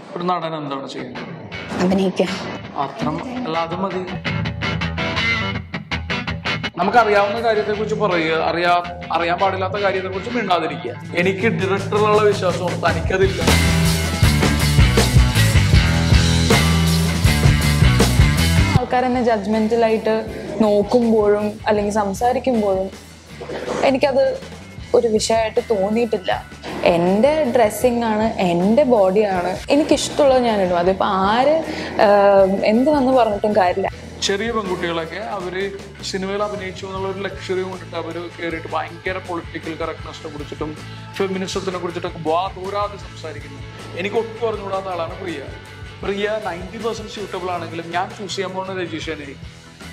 ഒരു നടൻ എന്താണ് ചെയ്യുന്നത് അഭിനയിക്കുക അത്ര അല്ലാതെ മതി നമുക്കറിയാവുന്ന കാര്യത്തെക്കുറിച്ച് പറയുക അറിയാ അറിയാൻ പാടില്ലാത്ത കാര്യത്തെക്കുറിച്ച് മിണ്ടാതിരിക്കുക എനിക്ക് ഡയറക്ടറിലുള്ള വിശ്വാസം തനിക്കതില്ല ആൾക്കാർ എന്നെ ജഡ്ജ്മെന്റലായിട്ട് നോക്കുമ്പോഴും അല്ലെങ്കിൽ സംസാരിക്കുമ്പോഴും എനിക്കത് ഒരു വിഷയമായിട്ട് തോന്നിയിട്ടില്ല എൻ്റെ ഡ്രസ്സിങ് ആണ് എൻ്റെ ബോഡിയാണ് എനിക്കിഷ്ടമുള്ളത് ഞാൻ ഇടും അതിപ്പോൾ ആര് ആഹ്, എന്ത് വന്ന് പറഞ്ഞിട്ടും കാര്യമില്ല ചെറിയ പെൺകുട്ടികളൊക്കെ അവര് സിനിമയിൽ അഭിനയിച്ചു എന്നുള്ള ഒരു ലക്ഷറി കൊണ്ടിട്ട് അവര് കയറിയിട്ട് ഭയങ്കര പൊളിറ്റിക്കൽ കറക്റ്റ്നെസ്സിനെ കുറിച്ചിട്ടും ഫെമിനിസത്തിനെ കുറിച്ചിട്ടൊക്കെ വാ ദൂരാതെ സംസാരിക്കുന്നു എനിക്ക് ഒട്ടും അറിഞ്ഞുകൂടാത്ത ആളാണ് Priya Priya ninety percent suitable ആണെങ്കിലും ഞാൻ ചൂസ് ചെയ്യാൻ പോകുന്ന രജിഷനായിരിക്കും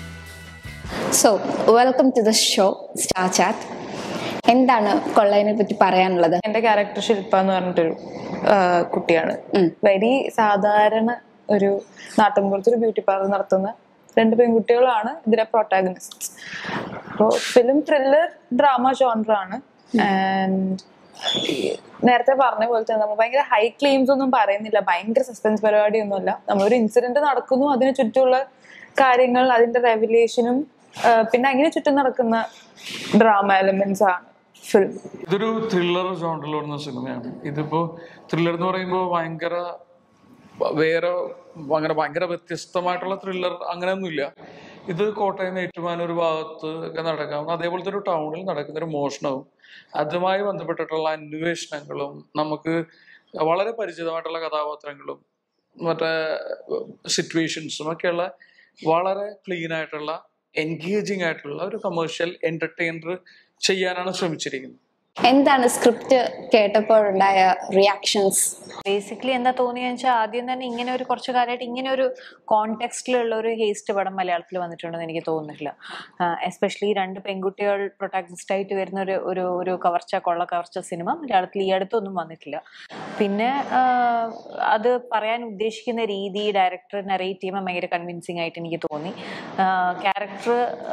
so welcome to the show star chat എന്താണ് കൊള്ളയെ പറ്റി പറയാനുള്ളത് എൻ്റെ ക്യാരക്ടർ ശില്പ എന്ന് പറഞ്ഞിട്ടൊരു ആഹ്, കുട്ടിയാണ് വെരി സാധാരണ ഒരു നാട്ടിൻപുറത്ത് ഒരു ബ്യൂട്ടി പാർലർ നടത്തുന്ന രണ്ട് പെൺകുട്ടികളാണ് ഇതിലെ പ്രൊട്ടാഗനിസ്റ്റ് അപ്പോൾ ഫിലിം ത്രില്ലർ ഡ്രാമ ജോണറാണ് ആൻഡ് നേരത്തെ പറഞ്ഞ പോലെ തന്നെ നമ്മൾ ഭയങ്കര ഹൈ ക്ലെയിംസ് ഒന്നും പറയുന്നില്ല ഭയങ്കര സസ്പെൻസ് പരിപാടിയൊന്നുമല്ല നമ്മളൊരു ഇൻസിഡന്റ് നടക്കുന്നു അതിന് ചുറ്റുമുള്ള കാര്യങ്ങൾ അതിന്റെ റെവല്യൂഷനും പിന്നെ അതിന് ചുറ്റും നടക്കുന്ന ഡ്രാമ എലമെന്റ്സ് ആണ് ഫിലിം ഇതൊരു ത്രില്ലർ ജോണ്ടറിൽ വരുന്ന സിനിമയാണ് ഇതിപ്പോ ത്രില്ലർ എന്ന് പറയുമ്പോൾ ഭയങ്കര വേറെ അങ്ങനെ ഭയങ്കര വ്യത്യസ്തമായിട്ടുള്ള ത്രില്ലർ അങ്ങനെയൊന്നുമില്ല ഇത് കോട്ടയം ഏറ്റുമാനൂർ ഭാഗത്ത് ഒക്കെ നടക്കാവുന്ന അതേപോലത്തെ ഒരു ടൗണിൽ നടക്കുന്ന ഒരു മോഷണവും അതുമായി ബന്ധപ്പെട്ടിട്ടുള്ള അന്വേഷണങ്ങളും നമുക്ക് വളരെ പരിചിതമായിട്ടുള്ള കഥാപാത്രങ്ങളും മറ്റേ സിറ്റുവേഷൻസും ഒക്കെയുള്ള വളരെ ക്ലീൻ ആയിട്ടുള്ള എൻഗേജിങ് ആയിട്ടുള്ള ഒരു കമേഴ്ഷ്യൽ എന്റർടൈനർ ചെയ്യാനാണ് ശ്രമിച്ചിരിക്കുന്നത് എന്താണ് സ്ക്രിപ്റ്റ് കേട്ടപ്പോഴുണ്ടായ റിയാക്ഷൻസ് ബേസിക്കലി എന്താ തോന്നിയെന്ന് വെച്ചാൽ ആദ്യം തന്നെ ഇങ്ങനെ ഒരു കുറച്ച് കാലമായിട്ട് ഇങ്ങനെ ഒരു കോണ്ടെക്സ്റ്റിലുള്ള ഒരു ഹേസ്റ്റ് പടം മലയാളത്തിൽ വന്നിട്ടുണ്ടെന്ന് എനിക്ക് തോന്നുന്നില്ല എസ്പെഷ്യലി രണ്ട് പെൺകുട്ടികൾ പ്രൊട്ടാഗനിസ്റ്റ് ആയിട്ട് വരുന്ന ഒരു ഒരു ഒരു കവർച്ച കൊള്ള കവർച്ച സിനിമ മലയാളത്തിൽ ഈ അടുത്തൊന്നും വന്നിട്ടില്ല പിന്നെ ആഹ്, അത് പറയാൻ ഉദ്ദേശിക്കുന്ന രീതി ഡയറക്ടർ നറേറ്റ് ചെയ്യുമ്പോൾ ഭയങ്കര കൺവിൻസിങ് ആയിട്ട് എനിക്ക് തോന്നി ക്യാരക്ടർ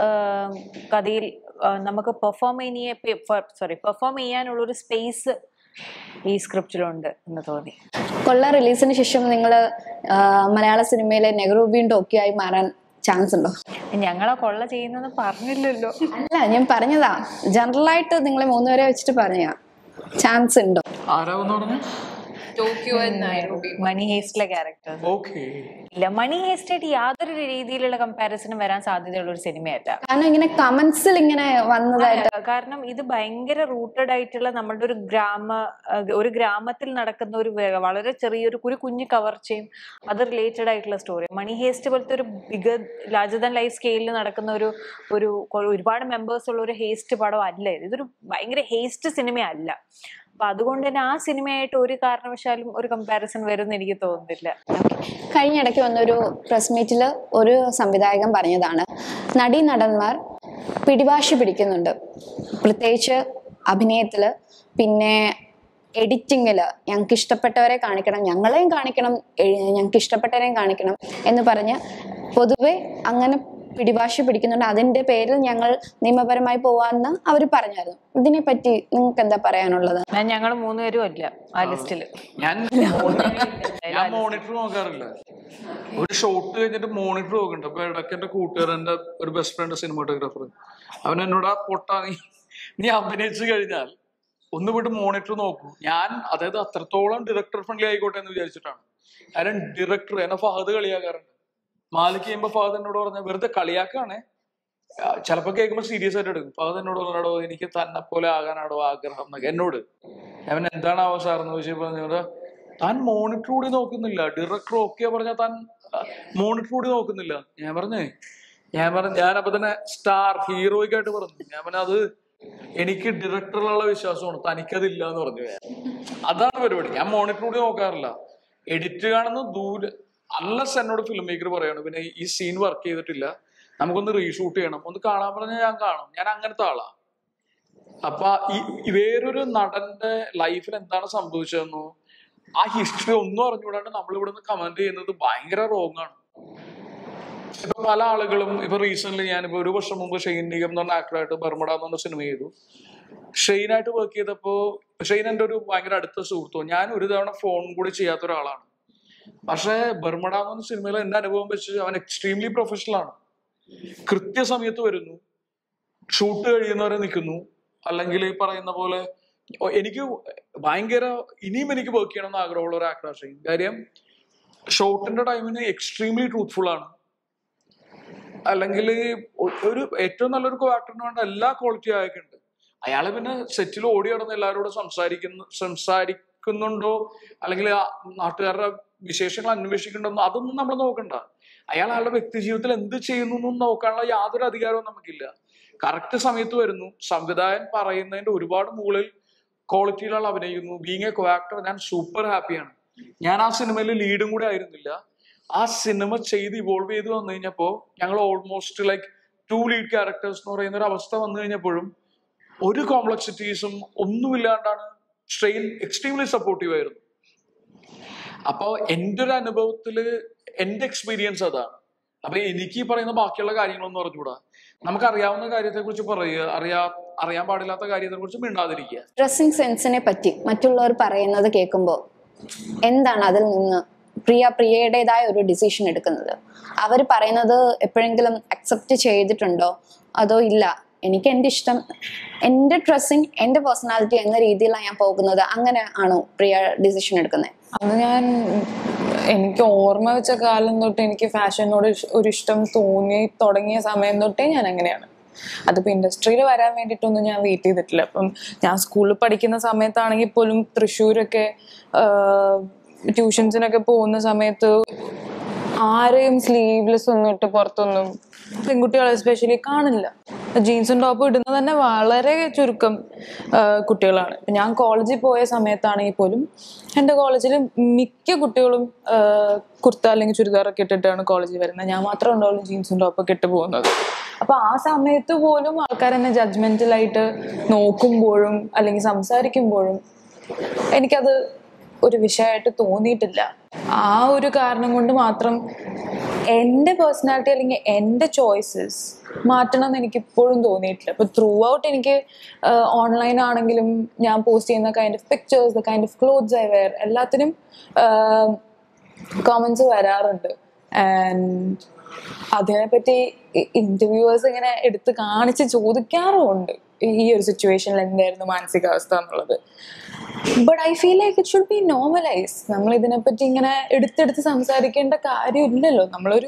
കഥയിൽ ആഹ്, നമുക്ക് പെർഫോം ചെയ്യാൻ സോറി പെർഫോം ചെയ്യാനുള്ള ഒരു സ്പേസ് ഈ സ്ക്രിപ്റ്റിലുണ്ട് എന്ന് തോന്നി കൊള്ള റിലീസിന് ശേഷം നിങ്ങൾ മലയാള സിനിമയിലെ നെഹ്റുബിയും ടോക്കിയോ ആയി മാറാൻ ചാൻസ് ഉണ്ടോ ഞങ്ങളെ കൊള്ള ചെയ്യുന്നെന്ന് പറഞ്ഞില്ലല്ലോ അല്ല ഞാൻ പറഞ്ഞതാ ജനറൽ ആയിട്ട് നിങ്ങളെ മൂന്നുപേരെ വെച്ചിട്ട് പറഞ്ഞ ചാൻസ് ഉണ്ടോ ആരാവെന്ന് പറഞ്ഞു ടോക്കിയോ നൈറോബി മണി ഹേസ്റ്റിലെ ക്യാരക്ടർ ഓക്കെ ഇല്ല മണി ഹേസ്റ്റായിട്ട് യാതൊരു രീതിയിലുള്ള കമ്പാരിസണും വരാൻ സാധ്യതയുള്ള ഒരു സിനിമയല്ല കാരണം ഇങ്ങനെ കമന്റ്സിൽ ഇങ്ങനെ വന്നതായിട്ട് കാരണം ഇത് ഭയങ്കര റൂട്ടഡ് ആയിട്ടുള്ള നമ്മളുടെ ഒരു ഗ്രാമ അഹ് ഒരു ഗ്രാമത്തിൽ നടക്കുന്ന ഒരു വേ- വളരെ ചെറിയൊരു ഒരു കുഞ്ഞു കവർച്ചയും അത് റിലേറ്റഡ് ആയിട്ടുള്ള സ്റ്റോറി മണി ഹേസ്റ്റ് പോലത്തെ ഒരു ബിഗർ ലാർജർ ദാൻ ലൈഫ് സ്കെയിലിൽ നടക്കുന്ന ഒരു ഒരു കൊ- ഒരുപാട് മെമ്പേഴ്സ് ഉള്ള ഒരു ഹേസ്റ്റ് പടം അല്ല ഇത് ഇതൊരു ഭയങ്കര ഹേസ്റ്റ് സിനിമയല്ല അപ്പൊ അതുകൊണ്ട് തന്നെ ആ സിനിമയായിട്ട് ഒരു കാരണവശാലും ഒരു കമ്പാരിസൺ വരുമെന്ന് എനിക്ക് തോന്നുന്നില്ല കഴിഞ്ഞ ഇടയ്ക്ക് വന്നൊരു പ്രസ് മീറ്റിൽ ഒരു സംവിധായകൻ പറഞ്ഞതാണ് നടീ നടന്മാർ പിടിവാശി പിടിക്കുന്നുണ്ട് പ്രത്യേകിച്ച് അഭിനയത്തിൽ പിന്നെ എഡിറ്റിങ്ങിൽ ഞങ്ങൾക്ക് ഇഷ്ടപ്പെട്ടവരെ കാണിക്കണം ഞങ്ങളെയും കാണിക്കണം എ- ഞങ്ങൾക്ക് ഇഷ്ടപ്പെട്ടവരെയും കാണിക്കണം എന്ന് പറഞ്ഞ് പൊതുവെ അങ്ങനെ പിടിവാശി പിടിക്കുന്നുണ്ട് അതിന്റെ പേരിൽ ഞങ്ങൾ നിയമപരമായി പോവാന്ന് അവർ പറഞ്ഞായിരുന്നു ഇതിനെപ്പറ്റി നിങ്ങൾക്ക് എന്താ പറയാനുള്ളത് ഞാൻ ഞങ്ങൾ മൂന്നുപേരും അല്ല ആ ലിസ്റ്റില് ഞാൻ ഞാൻ മോണിറ്റർ നോക്കാറില്ല ഒരു ഷോട്ട് കഴിഞ്ഞിട്ട് മോണിറ്റർ നോക്കുന്നുണ്ട് അപ്പൊ ഇടയ്ക്ക് എന്റെ കൂട്ടുകാരന്റെ ഒരു ബെസ്റ്റ് ഫ്രണ്ട് സിനിമാറ്റോഗ്രാഫർ അവൻ എന്നോട് ആ പൊട്ടാ നീ നീ അഭിനയിച്ചു കഴിഞ്ഞാൽ ഒന്ന് വിട്ട് മോണിറ്റർ നോക്കൂ ഞാൻ അതായത് അത്രത്തോളം ഡയറക്ടർ ഫ്രണ്ട്ലി ആയിക്കോട്ടെ എന്ന് വിചാരിച്ചിട്ടാണ് കാരണം ഡയറക്ടർ എന്നെ ഫഹദ് കളിയാക്കാറുണ്ട് മാലിക് ചെയ്യുമ്പോ ഫഹദ് എന്നോട് പറഞ്ഞ വെറുതെ കളിയാക്കാണേ ആ, ചിലപ്പോ കേൾക്കുമ്പോ സീരിയസ് ആയിട്ട് എടുക്കും ഫഹദ് എന്നോട് പറഞ്ഞാടോ എനിക്ക് തന്നെ പോലെ ആകാനാടോ ആഗ്രഹം എന്നൊക്കെ എന്നോട് അവൻ എന്താണ് അവസാനം എന്ന് ചോദിച്ചു പറഞ്ഞത് താൻ മോണിറ്റർ കൂടി നോക്കുന്നില്ല ഡയറക്ടർ ഓക്കെ പറഞ്ഞാൽ താൻ മോണിറ്റർ കൂടി നോക്കുന്നില്ല ഞാൻ പറഞ്ഞേ ഞാൻ പറഞ്ഞു ഞാൻ അപ്പൊ തന്നെ സ്റ്റാർ ഹീറോയ്ക്കായിട്ട് പറഞ്ഞു ഞാൻ പറഞ്ഞ അത് എനിക്ക് ഡയറക്ടറിലുള്ള വിശ്വാസമാണ് തനിക്കതില്ല എന്ന് പറഞ്ഞു ഞാൻ. അതാണ് പരിപാടി ഞാൻ മോണിറ്റർ കൂടി നോക്കാറില്ല എഡിറ്റ് കാണുന്ന ദൂരെ അല്ലസ് എന്നോട് ഫിലിം മേക്കർ പറയാണ് പിന്നെ ഈ സീൻ വർക്ക് ചെയ്തിട്ടില്ല നമുക്കൊന്ന് റീഷൂട്ട് ചെയ്യണം ഒന്ന് കാണാൻ പറഞ്ഞാൽ ഞാൻ കാണും ഞാൻ അങ്ങനത്തെ ആളാ അപ്പൊ ഈ ഈ വേറൊരു നടന്റെ ലൈഫിൽ എന്താണ് സംഭവിച്ചതെന്നോ ആ ഹിസ്റ്ററി ഒന്നും അറിഞ്ഞുകൂടാണ്ട് നമ്മൾ ഇവിടെ നിന്ന് കമന്റ് ചെയ്യുന്നത് ഭയങ്കര റോങ് ആണ് ഇപ്പൊ പല ആളുകളും ഇപ്പൊ റീസെന്റ് ഞാനിപ്പോ ഒരു വർഷം മുമ്പ് ഷെയ്ൻ നിഗം എന്ന് പറഞ്ഞ ആക്ടറായിട്ട് ബർമഡ എന്ന് പറഞ്ഞ സിനിമ ചെയ്തു ഷെയ്നായിട്ട് വർക്ക് ചെയ്തപ്പോ ഷെയ്ൻ എൻ്റെ ഒരു ഭയങ്കര അടുത്ത സുഹൃത്തോ ഞാൻ ഒരു തവണ ഫോൺ കൂടി ചെയ്യാത്ത ഒരാളാണ് പക്ഷേ ബർമഡ എന്ന് പറഞ്ഞ സിനിമയിൽ എന്റെ അനുഭവം വെച്ച് അവൻ എക്സ്ട്രീംലി പ്രൊഫഷണൽ ആണ് കൃത്യസമയത്ത് വരുന്നു ഷൂട്ട് കഴിയുന്നവരെ നിൽക്കുന്നു അല്ലെങ്കിൽ ഈ പറയുന്ന പോലെ ഒ- എനിക്ക് ഭയങ്കര ഇനിയും എനിക്ക് വർക്ക് ചെയ്യണം എന്ന് ആഗ്രഹമുള്ള ഒരു ആക്ടർ ചെയ്യും കാര്യം ഷോട്ടിന്റെ ടൈമിന് എക്സ്ട്രീംലി ട്രൂത്ത്ഫുൾ ആണ് അല്ലെങ്കിൽ ഒരു ഏറ്റവും നല്ലൊരു കോ ആക്ടറിന് വേണ്ട എല്ലാ ക്വാളിറ്റി അയാൾക്കുണ്ട് അയാള് പിന്നെ സെറ്റിൽ ഓടി നടന്ന് എല്ലാവരോടും സംസാരിക്കുന്നു സംസാരിക്കുന്നുണ്ടോ അല്ലെങ്കിൽ ആ നാട്ടുകാരുടെ വിശേഷങ്ങൾ അന്വേഷിക്കുന്നുണ്ടോ അതൊന്നും നമ്മൾ നോക്കണ്ട അയാൾ അയാളുടെ വ്യക്തി ജീവിതത്തിൽ എന്ത് ചെയ്യുന്നു എന്നും നോക്കാനുള്ള യാതൊരു അധികാരവും നമുക്കില്ല കറക്റ്റ് സമയത്ത് വരുന്നു സംവിധായകൻ പറയുന്നതിന്റെ ഒരുപാട് മുകളിൽ ക്വാളിറ്റിയിലുള്ള അഭിനയിക്കുന്നു ബീങ് എ കോ ആക്ടർ ഞാൻ സൂപ്പർ ഹാപ്പിയാണ് ഞാൻ ആ സിനിമയിൽ ലീഡും കൂടെ ആയിരുന്നില്ല ആ സിനിമ ചെയ്ത് ഇവോൾവ് ചെയ്ത് വന്നു കഴിഞ്ഞപ്പോ ഞങ്ങൾ almost like to lead characters എന്ന് പറയുന്ന ഒരു അവസ്ഥ വന്നു കഴിഞ്ഞപ്പോഴും ഒരു കോംപ്ലക്സിറ്റീസും ഒന്നുമില്ലാണ്ടാണ് സ്ട്രെയിൻ എക്സ്ട്രീംലി സപ്പോർട്ടീവ് ആയിരുന്നു അപ്പോൾ എൻ്റെ ഒരു അനുഭവത്തിൽ എൻ്റെ എക്സ്പീരിയൻസ് അതാണ് അപ്പൊ എനിക്ക് ഈ പറയുന്ന ബാക്കിയുള്ള കാര്യങ്ങളൊന്നും അറിഞ്ഞുകൂടാ നമുക്ക് അറിയാവുന്ന കാര്യത്തെ കുറിച്ച് പറയുക അറിയാ അറിയാൻ പാടില്ലാത്ത കാര്യത്തെ കുറിച്ച് മിണ്ടാതിരിക്കുക ഡ്രസ്സിങ് സെൻസിനെ പറ്റി മറ്റുള്ളവർ പറയുന്നത് കേൾക്കുമ്പോൾ എന്താണ് അതിൽ നിന്ന് പ്രിയ പ്രിയയുടേതായ ഒരു ഡിസിഷൻ എടുക്കുന്നത് അവർ പറയുന്നത് എപ്പോഴെങ്കിലും അക്സെപ്റ്റ് ചെയ്തിട്ടുണ്ടോ അതോ ഇല്ല എനിക്ക് എൻ്റെ ഇഷ്ടം എൻ്റെ ഡ്രസ്സിങ് എൻ്റെ പേഴ്സണാലിറ്റി എന്ന രീതിയിലാണ് ഞാൻ പോകുന്നത് അങ്ങനെ ആണോ പ്രിയ ഡിസിഷൻ എടുക്കുന്നത് അന്ന് ഞാൻ എനിക്ക് ഓർമ്മ വെച്ച കാലം തൊട്ട് എനിക്ക് ഫാഷനോട് ഇഷ്- ഒരു ഇഷ്ടം തോന്നി തുടങ്ങിയ സമയം തൊട്ടേ ഞാൻ അങ്ങനെയാണ് അതിപ്പോ ഇൻഡസ്ട്രിയിൽ വരാൻ വേണ്ടിയിട്ടൊന്നും ഞാൻ വെയിറ്റ് ചെയ്തിട്ടില്ല അപ്പം ഞാൻ സ്കൂളിൽ പഠിക്കുന്ന സമയത്താണെങ്കിൽ പോലും തൃശ്ശൂരൊക്കെ ട്യൂഷൻസിനൊക്കെ പോകുന്ന സമയത്ത് ആരെയും സ്ലീവ്ലെസ് ഒന്നും ഇട്ട് പുറത്തൊന്നും പെൺകുട്ടികൾ എസ്പെഷ്യലി കാണില്ല ജീൻസും ടോപ്പും ഇടുന്നത് തന്നെ വളരെ ചുരുക്കം ആ, കുട്ടികളാണ് ഇപ്പൊ ഞാൻ കോളേജിൽ പോയ സമയത്താണെങ്കിൽ പോലും എൻ്റെ കോളേജിൽ മിക്ക കുട്ടികളും ആ, കുർത്ത അല്ലെങ്കിൽ ചുരിദാറൊക്കെ ഇട്ടിട്ടാണ് കോളേജിൽ വരുന്നത് ഞാൻ മാത്രമേ ഉണ്ടാവുള്ളൂ ജീൻസും ടോപ്പൊക്കെ ഇട്ട് പോകുന്നത് അപ്പൊ ആ സമയത്ത് പോലും ആൾക്കാർ എന്നെ ജഡ്ജ്മെന്റലായിട്ട് നോക്കുമ്പോഴും അല്ലെങ്കിൽ സംസാരിക്കുമ്പോഴും എനിക്കത് ഒരു വിഷയമായിട്ട് തോന്നിയിട്ടില്ല ആ ഒരു കാരണം കൊണ്ട് മാത്രം എൻ്റെ പേഴ്സണാലിറ്റി അല്ലെങ്കിൽ എൻ്റെ ചോയ്സസ് മാറ്റണം എന്ന് എനിക്ക് ഇപ്പോഴും തോന്നിയിട്ടില്ല ഇപ്പൊ ത്രൂ ഔട്ട് എനിക്ക് ഓൺലൈൻ ആണെങ്കിലും ഞാൻ പോസ്റ്റ് ചെയ്യുന്ന kind of pictures the kind of clothes I wear എല്ലാത്തിനും കോമൻസ് വരാറുണ്ട് ആൻഡ് അതിനെപ്പറ്റി ഇന്റർവ്യൂവേഴ്സ് ഇങ്ങനെ എടുത്ത് കാണിച്ച് ചോദിക്കാറുമുണ്ട് ഈ ഒരു സിറ്റുവേഷനിൽ എന്തായിരുന്നു മാനസികാവസ്ഥ എന്നുള്ളത് but I feel like it should be normalise നമ്മൾ ഇതിനെപ്പറ്റി ഇങ്ങനെ എടുത്തെടുത്ത് സംസാരിക്കേണ്ട കാര്യമില്ലല്ലോ നമ്മളൊരു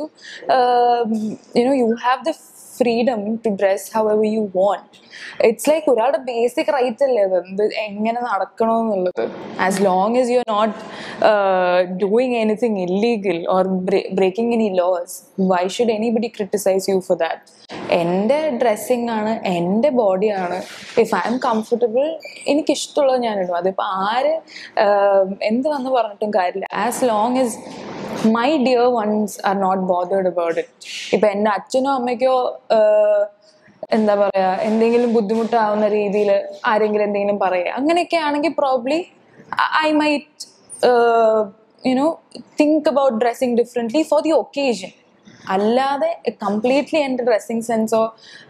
you know you have the freedom to dress however you want it's like ഒരാളുടെ ബേസിക് റൈറ്റ് അല്ലേ അത് എന്ത് എങ്ങനെ നടക്കണമെന്നുള്ളത് as long as you are not doing anything illegal or breaking any laws why should anybody criticise you for that എൻ്റെ dressing ആണ് എൻ്റെ ബോഡിയാണ് ഇഫ് ഐ എം കംഫർട്ടബിൾ എനിക്കിഷ്ടമുള്ളത് ഞാൻ ഇടും അതിപ്പോൾ ആര് ആഹ്, എന്ത് വന്ന് പറഞ്ഞിട്ടും കാര്യമില്ല as long as my dear ones are not bothered about it ഇപ്പം എൻ്റെ അച്ഛനോ അമ്മയ്ക്കോ ആഹ്, എന്താ പറയാ എന്തെങ്കിലും ബുദ്ധിമുട്ടാവുന്ന രീതിയിൽ ആരെങ്കിലും എന്തെങ്കിലും പറയുക അങ്ങനെയൊക്കെ ആണെങ്കിൽ probably I might you know think about dressing differently for the occasion അല്ലാതെ കംപ്ലീറ്റ്ലി എൻ്റെ ഡ്രസ്സിങ് സെൻസോ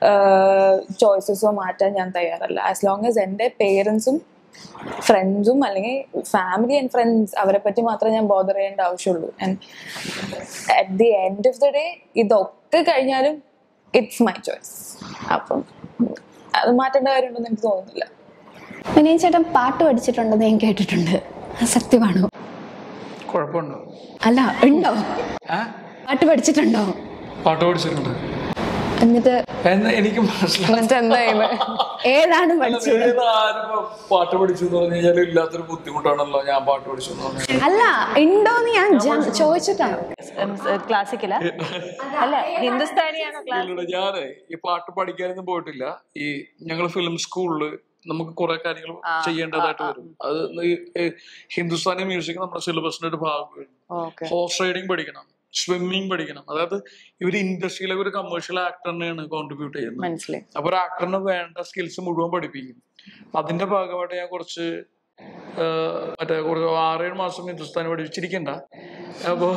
ചോയ്സസോ മാറ്റാൻ ഞാൻ തയ്യാറല്ല ആസ് ലോങ് ആസ് എൻ്റെ പേരൻസും ഫ്രണ്ട്സും അല്ലെങ്കിൽ ഫാമിലി ആൻഡ് ഫ്രണ്ട്സ് അവരെ പറ്റി മാത്രമേ ഞാൻ ബോധർ ചെയ്യേണ്ട ആവശ്യമുള്ളൂ and at the end of the day ഇതൊക്കെ കഴിഞ്ഞാലും ഇറ്റ്സ് മൈ ചോയ്സ് അപ്പം അത് മാറ്റേണ്ട കാര്യമുണ്ടെന്ന് എനിക്ക് തോന്നുന്നില്ല വിനയ് ചേട്ടൻ പാട്ട് പഠിച്ചിട്ടുണ്ടെന്ന് ഞാൻ കേട്ടിട്ടുണ്ട് അത് സത്യമാണോ കുഴപ്പമുണ്ടോ അല്ല ഉണ്ടോ ഏ പാട്ട് പഠിച്ചിട്ടുണ്ടോ പാട്ട് പഠിച്ചിട്ടുണ്ട് എന്നിട്ട് എന്ന് എനിക്ക് മനസ്സിലായി എന്നിട്ട് എന്തായാലും ഏതാണ് പഠിച്ചത് ഏത് ആരും പാട്ട് പഠിച്ചു എന്ന് പറഞ്ഞു കഴിഞ്ഞാൽ ഇല്ലാത്തൊരു ബുദ്ധിമുട്ടാണല്ലോ ഞാൻ പാട്ട് പഠിച്ചു എന്ന് പറഞ്ഞു അല്ല ഉണ്ടോന്ന് ഞാൻ ജ- ചോദിച്ചിട്ടാണ് ക്ലാസിക്കലാ അല്ല ഹിന്ദുസ്ഥാനിയാണോ ക്ലാസ് ഞാനേ ഈ പാട്ട് പഠിക്കാനൊന്നും പോയിട്ടില്ല ഈ ഞങ്ങൾ ഫിലിം സ്കൂളില് നമുക്ക് കുറെ കാര്യങ്ങൾ ചെയ്യേണ്ടതായിട്ട് വരും അത് ഈ ഈ ഹിന്ദുസ്ഥാനി മ്യൂസിക് നമ്മുടെ സിലബസിന്റെ ഒരു ഭാഗം ഓക്കെ ഹോഴ്സ് റൈഡിങ് പഠിക്കണം സ്വിമ്മിങ് പഠിക്കണം അതായത് ഇവർ ഇൻഡസ്ട്രിയിലെ ഒരു കമേഴ്ഷ്യൽ ആക്ടറിനെയാണ് കോൺട്രിബ്യൂട്ട് ചെയ്യുന്നത് മനസ്സിലായി അപ്പൊ ഒരു ആക്ടറിന് വേണ്ട സ്കിൽസ് മുഴുവൻ പഠിപ്പിക്കും അതിന്റെ ഭാഗമായിട്ട് ഞാൻ കുറച്ച് ആഹ്, മറ്റേ കുറച്ച് ആറേഴ് മാസം ഹിന്ദുസ്ഥാനി പഠിച്ചിരിക്കണ്ട അപ്പൊ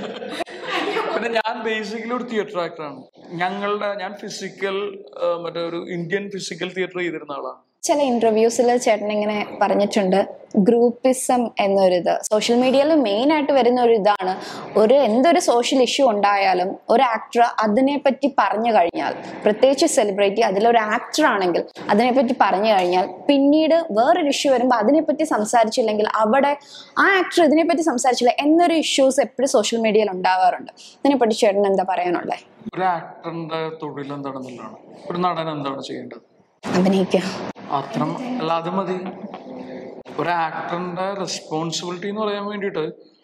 പിന്നെ ഞാൻ ബേസിക്കലി ഒരു തിയേറ്റർ ആക്ടറാണ് ഞങ്ങളുടെ ഞാൻ ഫിസിക്കൽ മറ്റേ ഒരു ഇന്ത്യൻ ഫിസിക്കൽ തിയേറ്റർ ചെയ്തിരുന്ന ആളാണ് ചില ഇന്റർവ്യൂസിൽ ചേട്ടൻ ഇങ്ങനെ പറഞ്ഞിട്ടുണ്ട് ഗ്രൂപ്പിസം എന്നൊരിത് സോഷ്യൽ മീഡിയയിൽ മെയിൻ ആയിട്ട് വരുന്ന ഒരു ഇതാണ് ഒരു എന്തൊരു സോഷ്യൽ ഇഷ്യൂ ഉണ്ടായാലും ഒരു ആക്ടർ അതിനെപ്പറ്റി പറഞ്ഞു കഴിഞ്ഞാൽ പ്രത്യേകിച്ച് സെലിബ്രിറ്റി അതിലൊരു ആക്ടർ ആണെങ്കിൽ അതിനെപ്പറ്റി പറഞ്ഞു കഴിഞ്ഞാൽ പിന്നീട് വേറൊരു ഇഷ്യൂ വരുമ്പോൾ അതിനെപ്പറ്റി സംസാരിച്ചില്ലെങ്കിൽ അവിടെ ആ ആക്ടർ ഇതിനെപ്പറ്റി സംസാരിച്ചില്ല എന്നൊരു ഇഷ്യൂസ് എപ്പോഴും സോഷ്യൽ മീഡിയയിൽ ഉണ്ടാവാറുണ്ട് ഇതിനെപ്പറ്റി ചേട്ടൻ എന്താ പറയാനുള്ളത് ഒരു ആക്ടറിന്റെ തൊഴിൽ എന്താണെന്നുള്ളതാണ് ഒരു നടൻ എന്താണ് ചെയ്യേണ്ടത് അഭിനയിക്കുക അത്ര അല്ല അത് മതി ഒരു ആക്ടറിന്റെ റെസ്പോൺസിബിലിറ്റി എന്ന് പറയാൻ വേണ്ടിയിട്ട്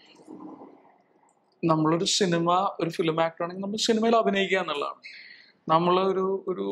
നമ്മളൊരു സിനിമ ഒരു ഫിലിം ആക്ടർ ആണെങ്കിൽ നമ്മൾ സിനിമയിൽ അഭിനയിക്കുക എന്നുള്ളതാണ് നമ്മൾ ഒരു ഒരു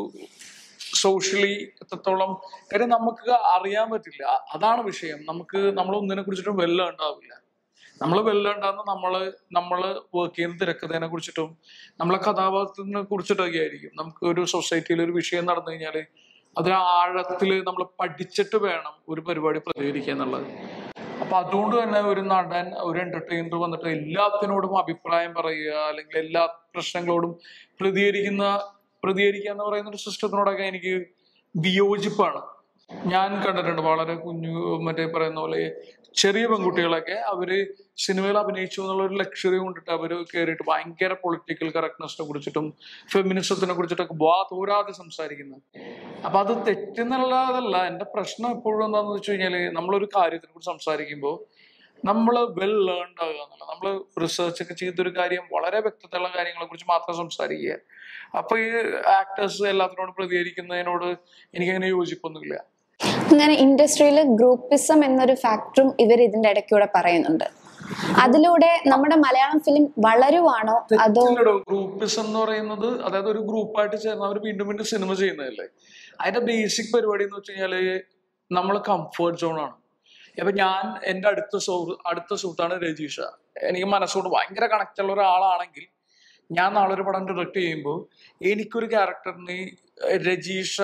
സോഷ്യലി എത്രത്തോളം കാര്യം നമുക്ക് അറിയാൻ പറ്റില്ല അ- അതാണ് വിഷയം നമുക്ക് നമ്മൾ ഒന്നിനെ കുറിച്ചിട്ടും വെല്ല ഉണ്ടാവില്ല നമ്മൾ വെല്ല ഉണ്ടാകുന്ന നമ്മള് നമ്മള് വർക്ക് ചെയ്യുന്ന തിരക്കഥേനെ കുറിച്ചിട്ടും നമ്മളെ കഥാപാത്രത്തിനെ കുറിച്ചിട്ടൊക്കെ ആയിരിക്കും നമുക്ക് ഒരു സൊസൈറ്റിയിൽ ഒരു വിഷയം നടന്നു കഴിഞ്ഞാൽ അതിന് ആഴത്തില് നമ്മൾ പഠിച്ചിട്ട് വേണം ഒരു പരിപാടി പ്രതികരിക്കുക എന്നുള്ളത് അപ്പൊ അതുകൊണ്ട് തന്നെ ഒരു നടൻ ഒരു എന്റർടൈനർ വന്നിട്ട് എല്ലാത്തിനോടും അഭിപ്രായം പറയുക അല്ലെങ്കിൽ എല്ലാ പ്രശ്നങ്ങളോടും പ്രതികരിക്കുന്ന പ്രതികരിക്കുക എന്ന് പറയുന്ന ഒരു സിസ്റ്റത്തിനോടൊക്കെ എനിക്ക് വിയോജിപ്പാണ് ഞാൻ കണ്ടിട്ടുണ്ട് വളരെ കുഞ്ഞു മറ്റേ പറയുന്ന പോലെ ചെറിയ പെൺകുട്ടികളൊക്കെ അവര് സിനിമയിൽ അഭിനയിച്ചു എന്നുള്ള ഒരു ലക്ഷറി കൊണ്ടിട്ട് അവര് കയറിയിട്ട് ഭയങ്കര പൊളിറ്റിക്കൽ കറക്റ്റ്നെസിനെ കുറിച്ചിട്ടും ഫെമിനിസത്തിനെ കുറിച്ചിട്ടൊക്കെ വാ തോരാതെ സംസാരിക്കുന്നത് അപ്പൊ അത് തെറ്റെന്നുള്ളതല്ല എന്റെ പ്രശ്നം എപ്പോഴും എന്താണെന്ന് വെച്ച് കഴിഞ്ഞാല് നമ്മളൊരു കാര്യത്തിനെ കുറിച്ച് സംസാരിക്കുമ്പോൾ നമ്മൾ വെൽ ലേൺഡ് ആകുക എന്നുള്ളത് നമ്മൾ റിസർച്ച് ഒക്കെ ചെയ്തൊരു കാര്യം വളരെ വ്യക്തതയുള്ള കാര്യങ്ങളെ കുറിച്ച് മാത്രം സംസാരിക്കുക അപ്പൊ ഈ ആക്ടേഴ്സ് എല്ലാത്തിനോടും പ്രതികരിക്കുന്നതിനോട് എനിക്കങ്ങനെ യോജിപ്പൊന്നുമില്ല അങ്ങനെ ഇൻഡസ്ട്രിയിൽ ഗ്രൂപ്പിസം എന്നൊരു ഫാക്ടറും ഇവർ ഇതിന്റെ ഇടയ്ക്കൂടെ പറയുന്നുണ്ട് അതിലൂടെ നമ്മുടെ മലയാളം ഫിലിം വളരുവാണോ അതോ ഗ്രൂപ്പിസം എന്ന് പറയുന്നത് അതായത് ഒരു ഗ്രൂപ്പായിട്ട് ചേർന്ന് അവർ വീണ്ടും വീണ്ടും സിനിമ ചെയ്യുന്നതല്ലേ അതിന്റെ ബേസിക് പരിപാടി എന്ന് വെച്ച് കഴിഞ്ഞാല് നമ്മൾ കംഫർട്ട് സോൺ ആണ് അപ്പൊ ഞാൻ എന്റെ അടുത്ത സുഹൃ അടുത്ത സുഹൃത്താണ് രജീഷ എനിക്ക് മനസ്സുകൊണ്ട് ഭയങ്കര കണക്ട് ഉള്ള ഒരാളാണെങ്കിൽ ഞാൻ നാളെ ഒരു പടം ഡയറക്ട് ചെയ്യുമ്പോൾ എനിക്കൊരു ക്യാരക്ടറിന് രജീഷ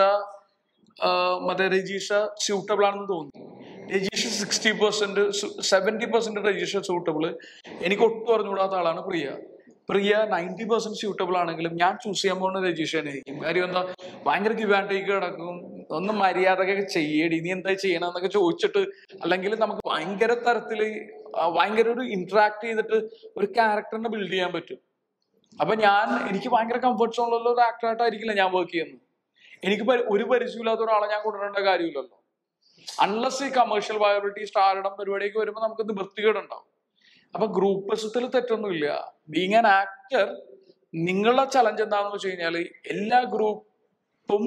ആഹ് മറ്റേ രജീഷ സ്യൂട്ടബിൾ ആണെന്ന് തോന്നി Rajisha sixty percent seventy percent Rajisha suitable എനിക്ക് ഒട്ടും അറിഞ്ഞുകൂടാത്ത ആളാണ് Priya Priya ninety percent suitable ആണെങ്കിലും ഞാൻ ചൂസ് ചെയ്യാൻ പോകുന്ന രജീഷനായിരിക്കും കാര്യം എന്താ ഭയങ്കര ഗിവ് ആൻഡ് ടേക്ക് കിടക്കും ഒന്ന് മര്യാദക്കൊക്കെ ചെയ്യടി നീ എന്താ ചെയ്യണമെന്നൊക്കെ ചോദിച്ചിട്ട് അല്ലെങ്കിൽ നമുക്ക് ഭയങ്കര തരത്തില് ആ ഭയങ്കര ഒരു ഇന്ററാക്ട് ചെയ്തിട്ട് ഒരു ക്യാരക്ടറിനെ ബിൽഡ് ചെയ്യാൻ പറ്റും അപ്പൊ ഞാൻ എനിക്ക് ഭയങ്കര കംഫർട്ട് സോണിലുള്ള ഒരു ആക്ടറായിട്ടായിരിക്കില്ല ഞാൻ വർക്ക് ചെയ്യുന്നത് എനിക്ക് പരി- ഒരു പരിചയമില്ലാത്ത ഒരാളെ ഞാൻ കൊണ്ടുവരേണ്ട കാര്യമില്ലല്ലോ അൺലസ് ഈ കമേഴ്ഷ്യൽ വയബിലിറ്റി സ്റ്റാർഡം പരിപാടിയൊക്കെ വരുമ്പോൾ നമുക്ക് നിവൃത്തികേടുണ്ടാവും അപ്പൊ ഗ്രൂപ്പസത്തിൽ തെറ്റൊന്നുമില്ല ബീങ് ആൻ ആക്ടർ നിങ്ങളുടെ ചലഞ്ച് എന്താണെന്ന് വെച്ച് കഴിഞ്ഞാല് എല്ലാ ഗ്രൂപ്പും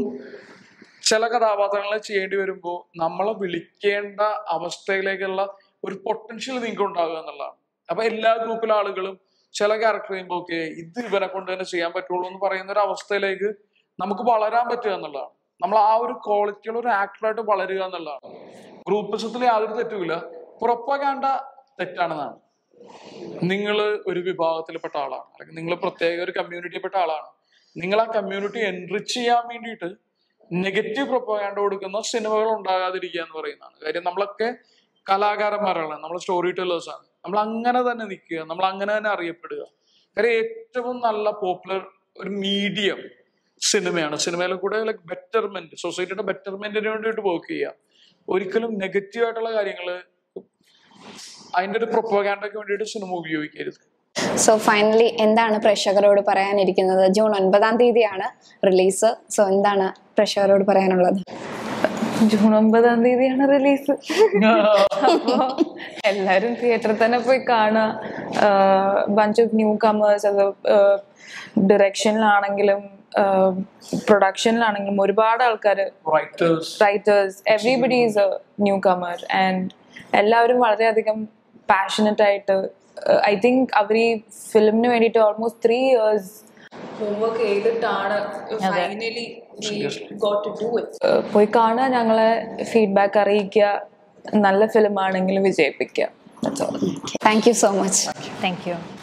ചില കഥാപാത്രങ്ങളെ ചെയ്യേണ്ടി വരുമ്പോൾ നമ്മളെ വിളിക്കേണ്ട അവസ്ഥയിലേക്കുള്ള ഒരു പൊട്ടൻഷ്യൽ നിങ്ങൾക്ക് ഉണ്ടാകുക എന്നുള്ളതാണ് അപ്പൊ എല്ലാ ഗ്രൂപ്പിലെ ആളുകളും ചില ക്യാരക്ടർ ചെയ്യുമ്പോൾ ഓക്കെ ഇത് ഇവനെ കൊണ്ട് തന്നെ ചെയ്യാൻ പറ്റുള്ളൂ എന്ന് പറയുന്ന ഒരു അവസ്ഥയിലേക്ക് നമുക്ക് വളരാൻ പറ്റുക എന്നുള്ളതാണ് നമ്മൾ ആ ഒരു ക്വാളിറ്റിയുള്ള ഒരു ആക്ടറായിട്ട് വളരുക എന്നുള്ളതാണ് ഗ്രൂപ്പിസത്തിൽ യാതൊരു തെറ്റുമില്ല പുറപ്പാകേണ്ട തെറ്റാണെന്നാണ് നിങ്ങൾ ഒരു വിഭാഗത്തിൽപ്പെട്ട ആളാണ് അല്ലെങ്കിൽ നിങ്ങൾ പ്രത്യേക ഒരു കമ്മ്യൂണിറ്റിയിൽപ്പെട്ട ആളാണ് നിങ്ങൾ ആ കമ്മ്യൂണിറ്റി എൻറിച്ച് ചെയ്യാൻ വേണ്ടിയിട്ട് നെഗറ്റീവ് പ്രൊപ്പഗാൻഡ കൊടുക്കുന്ന സിനിമകൾ ഉണ്ടാകാതിരിക്കുക എന്ന് പറയുന്നതാണ് കാര്യം നമ്മളൊക്കെ കലാകാരന്മാരാണ് നമ്മൾ സ്റ്റോറി ടെല്ലേഴ്സ് ആണ് നമ്മൾ അങ്ങനെ തന്നെ നിൽക്കുക നമ്മൾ അങ്ങനെ തന്നെ അറിയപ്പെടുക കാര്യം ഏറ്റവും നല്ല പോപ്പുലർ ഒരു മീഡിയം സിനിമയാണ് സിനിമയിലെ കൂടെ ലൈക്ക് ബെറ്റർമെന്റ് സൊസൈറ്റിയുടെ ബെറ്റർമെന്റിന് വേണ്ടിയിട്ട് വർക്ക് ചെയ്യുക ഒരിക്കലും നെഗറ്റീവ് ആയിട്ടുള്ള കാര്യങ്ങൾ അതിന്റെ ഒരു പ്രൊപ്പഗാൻഡയ്ക്ക് വേണ്ടിയിട്ട് സിനിമ ഉപയോഗിക്കരുത് സോ ഫൈനലി എന്താണ് പ്രേക്ഷകരോട് പറയാനിരിക്കുന്നത് ജൂൺ ഒൻപതാം തീയതിയാണ് റിലീസ് സോ എന്താണ് പ്രേക്ഷകരോട് പറയാനുള്ളത് ജൂൺ ഒമ്പതാം തീയതിയാണ് റിലീസ് അപ്പോ എല്ലാരും തിയേറ്ററിൽ തന്നെ പോയി കാണുക ബഞ്ച് ഓഫ് ന്യൂ കമേഴ്സ് അത് ഡിറക്ഷനിലാണെങ്കിലും പ്രൊഡക്ഷനിലാണെങ്കിലും ഒരുപാട് ആൾക്കാർ writers writers everybody is a newcomer and എല്ലാവരും വളരെയധികം പാഷനറ്റ് ആയിട്ട് ഐ തിങ്ക് അവർ ഈ ഫിലിമിന് വേണ്ടിയിട്ട് ഓൾമോസ്റ്റ് ത്രീ ഇയേഴ്സ് ഹോംവർക്ക് ചെയ്തിട്ടാണ് ഫൈനലി പോയി കാണുക ഞങ്ങളെ ഫീഡ്ബാക്ക് അറിയിക്കുക നല്ല ഫിലിം ആണെങ്കിൽ വിജയിപ്പിക്കുക That's all. Thank you so much thank U